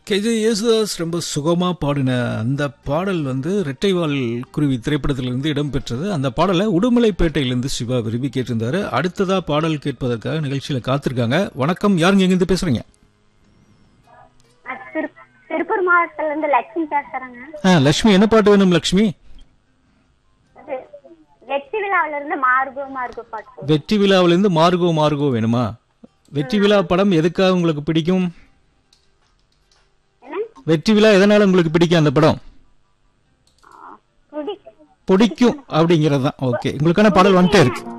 K J Yesudas ரொம்ப சுகமா பாடின அந்த பாடல் வந்து ரெட்டைவால் குருவி திரைப்படத்திலிருந்து இடம்பெற்றது அந்த பாடலை உடுமலைப்பேட்டையிலிருந்து சிவா விரும்பி கேட்டிருந்தாரு அடுத்ததா பாடல் கேட்பதற்காக நிகழ்ச்சியில காத்திருக்காங்க வணக்கம் யாருங்க எங்கிருந்து பேசுறீங்க நான் திரு திருப்பூர் மாவட்டத்துல இருந்து லட்சுமி பேசுறேங்க ஆ லட்சுமி என்ன பாட்டு வேணும் லட்சுமி இது வெற்றி விழாவில இருந்து மார்கோ மார்கோ பாட்டு வெற்றி விழாவிலிருந்து மார்கோ மார்கோ வேணுமா வெற்றி விழா படம் எதுக்காக உங்களுக்கு பிடிக்கும் என்ன வெற்றி விழா எதனால உங்களுக்கு பிடிக்கும் அந்த படம் குடி பிடிக்கும் அப்படிங்கிறது தான் ஓகே உங்களுக்கான பாடல் வந்துட்டே இருக்கு